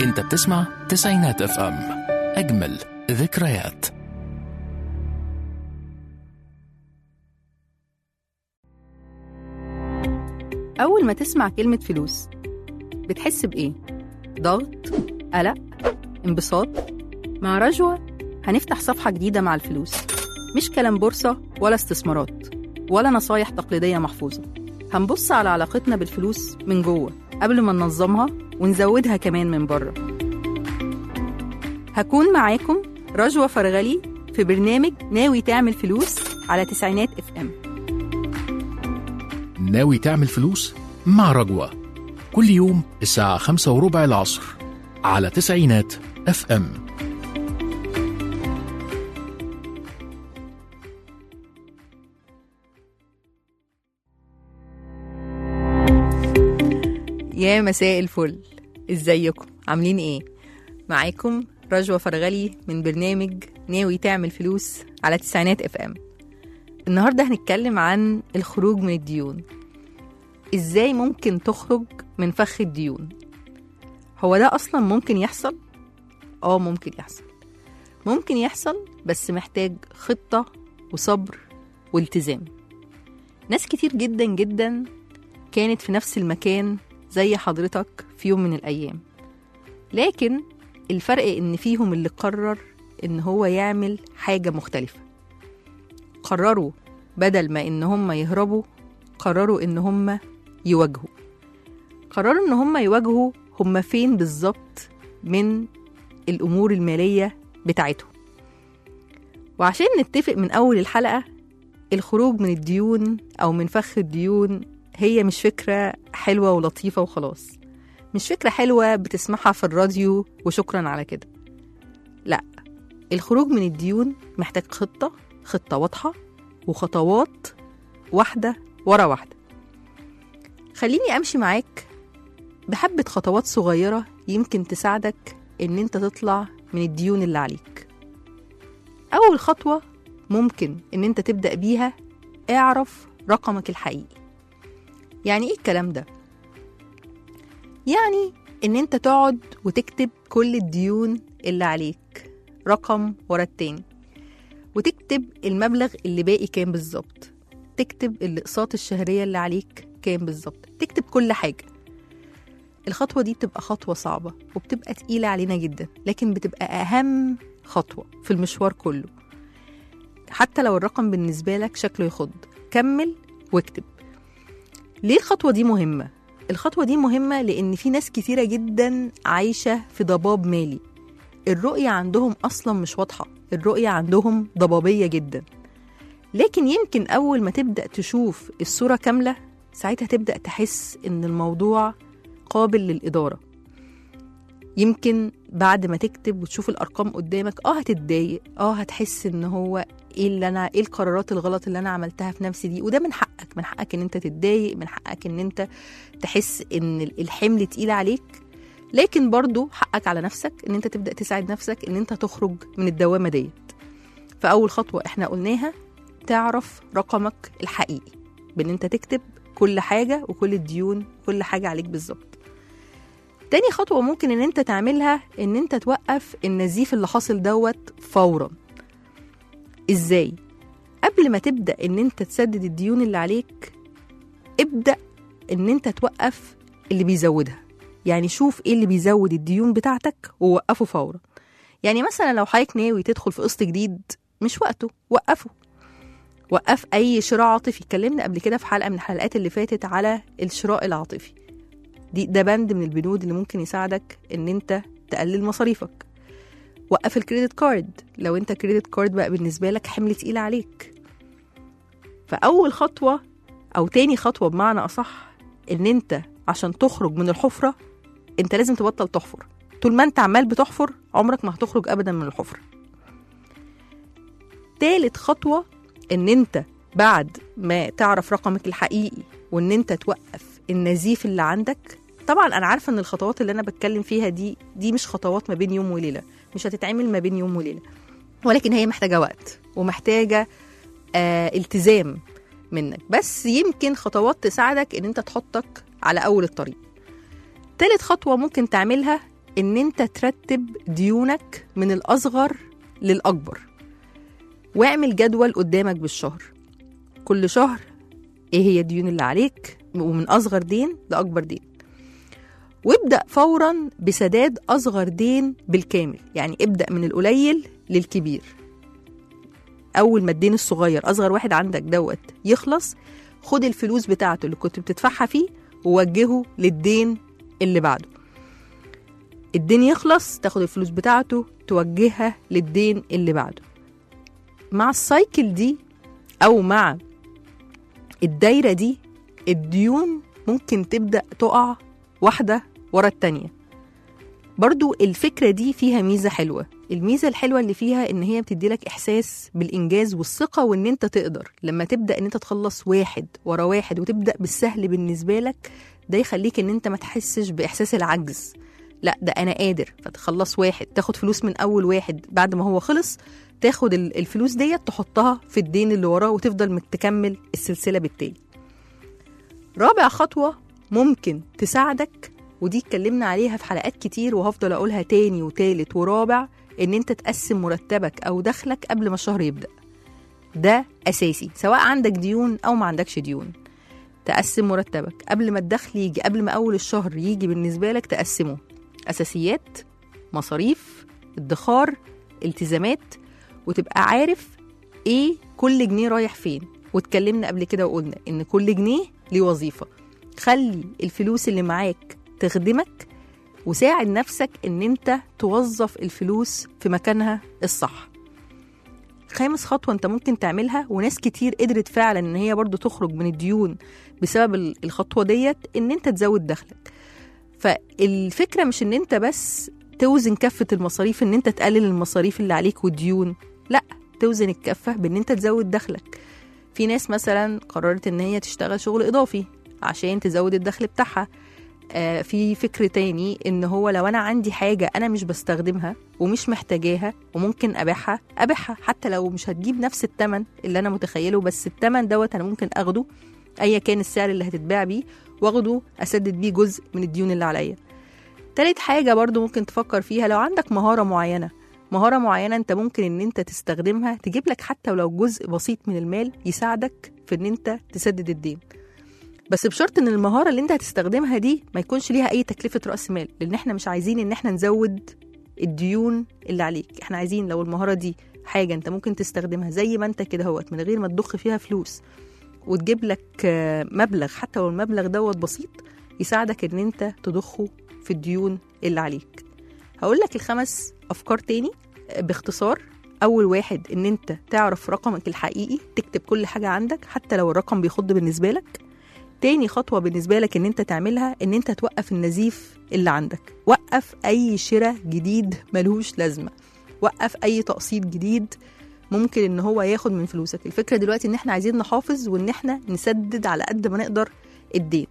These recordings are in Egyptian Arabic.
انت بتسمع تسعينات اف ام اجمل ذكريات أول ما تسمع كلمة فلوس بتحس بإيه؟ ضغط؟ قلق؟ انبساط؟ مع رجوة هنفتح صفحة جديدة مع الفلوس مش كلام بورصة ولا استثمارات ولا نصايح تقليدية محفوظة هنبص على علاقتنا بالفلوس من جوه قبل ما ننظمها ونزودها كمان من بره هكون معاكم رجوة فرغلي في برنامج ناوي تعمل فلوس على تسعينات اف ام ناوي تعمل فلوس مع رجوة كل يوم الساعة خمسة وربع العصر على تسعينات اف ام يا مساء الفل ازيكم عاملين ايه معاكم رجوة فرغلي من برنامج ناوي تعمل فلوس على تسعينات اف ام النهاردة هنتكلم عن الخروج من الديون ازاي ممكن تخرج من فخ الديون هو ده اصلا ممكن يحصل اه ممكن يحصل ممكن يحصل بس محتاج خطة وصبر والتزام ناس كتير جدا جدا كانت في نفس المكان زي حضرتك في يوم من الأيام لكن الفرق إن فيهم اللي قرر إن هو يعمل حاجة مختلفة قرروا بدل ما إن هم يهربوا قرروا إن هم يواجهوا قرروا إن هم يواجهوا هم فين بالظبط من الأمور المالية بتاعتهم وعشان نتفق من أول الحلقة الخروج من الديون أو من فخ الديون هي مش فكرة حلوة ولطيفة وخلاص مش فكرة حلوة بتسمعها في الراديو وشكرا على كده لا الخروج من الديون محتاج خطة خطة واضحة وخطوات واحدة ورا واحدة خليني أمشي معاك بحبة خطوات صغيرة يمكن تساعدك إن أنت تطلع من الديون اللي عليك أول خطوة ممكن إن أنت تبدأ بيها اعرف رقمك الحقيقي يعني ايه الكلام ده يعني ان انت تقعد وتكتب كل الديون اللي عليك رقم ورا التاني وتكتب المبلغ اللي باقي كام بالظبط تكتب الاقساط الشهريه اللي عليك كام بالظبط تكتب كل حاجه الخطوه دي بتبقى خطوه صعبه وبتبقى تقيله علينا جدا لكن بتبقى اهم خطوه في المشوار كله حتى لو الرقم بالنسبه لك شكله يخض كمل واكتب ليه الخطوة دي مهمة؟ الخطوة دي مهمة لأن في ناس كتيرة جدا عايشة في ضباب مالي الرؤية عندهم أصلا مش واضحة الرؤية عندهم ضبابية جدا لكن يمكن أول ما تبدأ تشوف الصورة كاملة ساعتها تبدأ تحس إن الموضوع قابل للإدارة يمكن بعد ما تكتب وتشوف الأرقام قدامك اه هتتضايق اه هتحس إن هو ايه اللي انا ايه القرارات الغلط اللي انا عملتها في نفسي دي وده من حقك من حقك ان انت تتضايق من حقك ان انت تحس ان الحمل تقيل عليك لكن برضو حقك على نفسك ان انت تبدا تساعد نفسك ان انت تخرج من الدوامه ديت فاول خطوه احنا قلناها تعرف رقمك الحقيقي بان انت تكتب كل حاجه وكل الديون كل حاجه عليك بالظبط تاني خطوه ممكن ان انت تعملها ان انت توقف النزيف اللي حاصل دوت فورا ازاي قبل ما تبدا ان انت تسدد الديون اللي عليك ابدا ان انت توقف اللي بيزودها يعني شوف ايه اللي بيزود الديون بتاعتك ووقفه فورا يعني مثلا لو حضرتك ناوي تدخل في قسط جديد مش وقته وقفه وقف اي شراء عاطفي اتكلمنا قبل كده في حلقه من الحلقات اللي فاتت على الشراء العاطفي دي ده بند من البنود اللي ممكن يساعدك ان انت تقلل مصاريفك وقف الكريدت كارد لو انت كريدت كارد بقى بالنسبه لك حمل تقيل عليك فاول خطوه او تاني خطوه بمعنى اصح ان انت عشان تخرج من الحفره انت لازم تبطل تحفر طول ما انت عمال بتحفر عمرك ما هتخرج ابدا من الحفره تالت خطوه ان انت بعد ما تعرف رقمك الحقيقي وان انت توقف النزيف اللي عندك طبعا انا عارفه ان الخطوات اللي انا بتكلم فيها دي دي مش خطوات ما بين يوم وليله مش هتتعمل ما بين يوم وليله ولكن هي محتاجه وقت ومحتاجه آه التزام منك بس يمكن خطوات تساعدك ان انت تحطك على اول الطريق تالت خطوه ممكن تعملها ان انت ترتب ديونك من الاصغر للاكبر واعمل جدول قدامك بالشهر كل شهر ايه هي الديون اللي عليك ومن اصغر دين لاكبر دين وابدا فورا بسداد اصغر دين بالكامل يعني ابدا من القليل للكبير اول ما الدين الصغير اصغر واحد عندك دوت يخلص خد الفلوس بتاعته اللي كنت بتدفعها فيه ووجهه للدين اللي بعده الدين يخلص تاخد الفلوس بتاعته توجهها للدين اللي بعده مع السايكل دي او مع الدايره دي الديون ممكن تبدا تقع واحده ورا التانيه برضو الفكرة دي فيها ميزة حلوة الميزة الحلوة اللي فيها ان هي بتدي لك احساس بالانجاز والثقة وان انت تقدر لما تبدأ ان انت تخلص واحد ورا واحد وتبدأ بالسهل بالنسبة لك ده يخليك ان انت ما تحسش باحساس العجز لا ده انا قادر فتخلص واحد تاخد فلوس من اول واحد بعد ما هو خلص تاخد ال- الفلوس ديت تحطها في الدين اللي وراه وتفضل مت- تكمل السلسلة بالتالي رابع خطوة ممكن تساعدك ودي اتكلمنا عليها في حلقات كتير وهفضل اقولها تاني وتالت ورابع ان انت تقسم مرتبك او دخلك قبل ما الشهر يبدا ده اساسي سواء عندك ديون او ما عندكش ديون تقسم مرتبك قبل ما الدخل يجي قبل ما اول الشهر يجي بالنسبه لك تقسمه اساسيات مصاريف ادخار التزامات وتبقى عارف ايه كل جنيه رايح فين واتكلمنا قبل كده وقلنا ان كل جنيه ليه وظيفه خلي الفلوس اللي معاك تخدمك وساعد نفسك ان انت توظف الفلوس في مكانها الصح خامس خطوة انت ممكن تعملها وناس كتير قدرت فعلا ان هي برضو تخرج من الديون بسبب ال- الخطوة ديت ان انت تزود دخلك فالفكرة مش ان انت بس توزن كفة المصاريف ان انت تقلل المصاريف اللي عليك والديون لا توزن الكفة بان انت تزود دخلك في ناس مثلا قررت ان هي تشتغل شغل اضافي عشان تزود الدخل بتاعها آه، في فكر تاني ان هو لو انا عندي حاجه انا مش بستخدمها ومش محتاجاها وممكن ابيعها ابيعها حتى لو مش هتجيب نفس الثمن اللي انا متخيله بس الثمن دوت انا ممكن اخده ايا كان السعر اللي هتتباع بيه واخده اسدد بيه جزء من الديون اللي عليا تالت حاجه برضو ممكن تفكر فيها لو عندك مهاره معينه مهاره معينه انت ممكن ان انت تستخدمها تجيب لك حتى ولو جزء بسيط من المال يساعدك في ان انت تسدد الدين بس بشرط ان المهاره اللي انت هتستخدمها دي ما يكونش ليها اي تكلفه راس مال لان احنا مش عايزين ان احنا نزود الديون اللي عليك احنا عايزين لو المهاره دي حاجه انت ممكن تستخدمها زي ما انت كده هوت من غير ما تضخ فيها فلوس وتجيب لك آه، مبلغ حتى لو المبلغ دوت بسيط يساعدك ان انت تضخه في الديون اللي عليك هقول لك الخمس افكار تاني آه، باختصار اول واحد ان انت تعرف رقمك الحقيقي تكتب كل حاجه عندك حتى لو الرقم بيخض بالنسبه لك تاني خطوة بالنسبة لك ان انت تعملها ان انت توقف النزيف اللي عندك وقف اي شراء جديد ملهوش لازمة وقف اي تقسيط جديد ممكن ان هو ياخد من فلوسك الفكرة دلوقتي ان احنا عايزين نحافظ وان احنا نسدد على قد ما نقدر الدين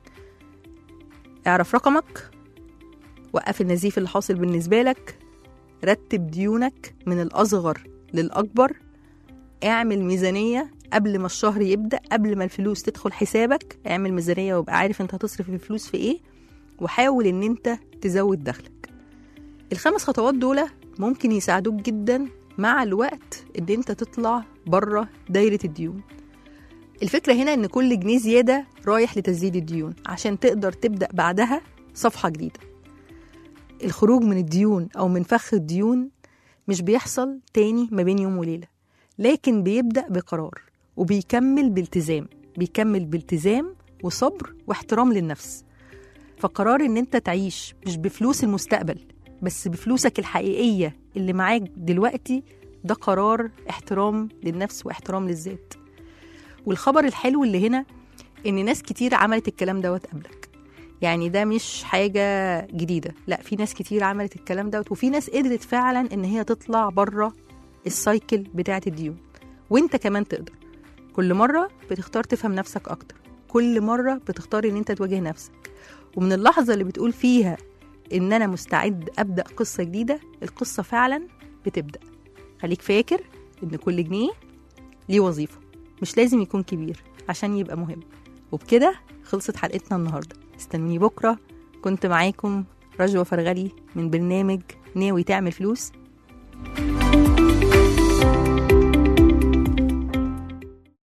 اعرف رقمك وقف النزيف اللي حاصل بالنسبة لك رتب ديونك من الأصغر للأكبر اعمل ميزانية قبل ما الشهر يبدأ قبل ما الفلوس تدخل حسابك اعمل ميزانية وابقى عارف انت هتصرف الفلوس في ايه وحاول ان انت تزود دخلك الخمس خطوات دول ممكن يساعدوك جدا مع الوقت ان انت تطلع بره دايرة الديون الفكرة هنا ان كل جنيه زيادة رايح لتسديد الديون عشان تقدر تبدأ بعدها صفحة جديدة الخروج من الديون او من فخ الديون مش بيحصل تاني ما بين يوم وليلة لكن بيبدأ بقرار وبيكمل بالتزام بيكمل بالتزام وصبر واحترام للنفس فقرار ان انت تعيش مش بفلوس المستقبل بس بفلوسك الحقيقية اللي معاك دلوقتي ده قرار احترام للنفس واحترام للذات والخبر الحلو اللي هنا ان ناس كتير عملت الكلام دوت قبلك يعني ده مش حاجة جديدة لا في ناس كتير عملت الكلام دوت وفي ناس قدرت فعلا ان هي تطلع بره السايكل بتاعة الديون وانت كمان تقدر كل مرة بتختار تفهم نفسك أكتر كل مرة بتختار إن أنت تواجه نفسك ومن اللحظة اللي بتقول فيها إن أنا مستعد أبدأ قصة جديدة القصة فعلا بتبدأ خليك فاكر إن كل جنيه ليه وظيفة مش لازم يكون كبير عشان يبقى مهم وبكده خلصت حلقتنا النهاردة استنوني بكرة كنت معاكم رجوة فرغلي من برنامج ناوي تعمل فلوس